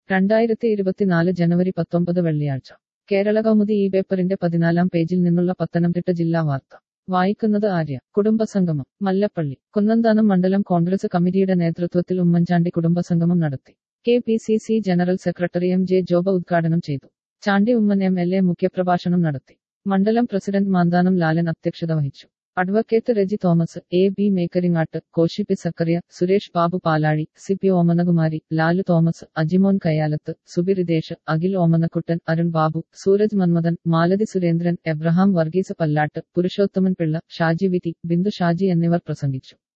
രണ്ടായിരത്തി ഇരുപത്തിനാല് ജനുവരി പത്തൊമ്പത് വെള്ളിയാഴ്ച കേരള കൗമുദി ഈ പേപ്പറിന്റെ പതിനാലാം പേജിൽ നിന്നുള്ള പത്തനംതിട്ട ജില്ലാ വാർത്ത വായിക്കുന്നത് ആര്യ കുടുംബസംഗമം മല്ലപ്പള്ളി കുന്നന്താനം മണ്ഡലം കോൺഗ്രസ് കമ്മിറ്റിയുടെ നേതൃത്വത്തിൽ ഉമ്മൻചാണ്ടി കുടുംബസംഗമം നടത്തി K P C C general secretary M J ജോബ ഉദ്ഘാടനം ചെയ്തു Chandy Oommen M L A മുഖ്യപ്രഭാഷണം നടത്തി മണ്ഡലം പ്രസിഡന്റ് മാന്താനം ലാലൻ അധ്യക്ഷത വഹിച്ചു advocate Reji Thomas A B Mekkaringattu Koshy P Zacharia Suresh Babu Palazhi C P Omanakumari Lalu Thomas Ajimon Kayyalath Subiridesh Akhil Omanakuttan Arun Babu Sooraj Manmadhan Malathi Surendran Abraham Varghese Pallatt Purushothaman Pillai Shaji Vidhi Bindu Shaji എന്നിവർ പ്രസംഗിച്ചു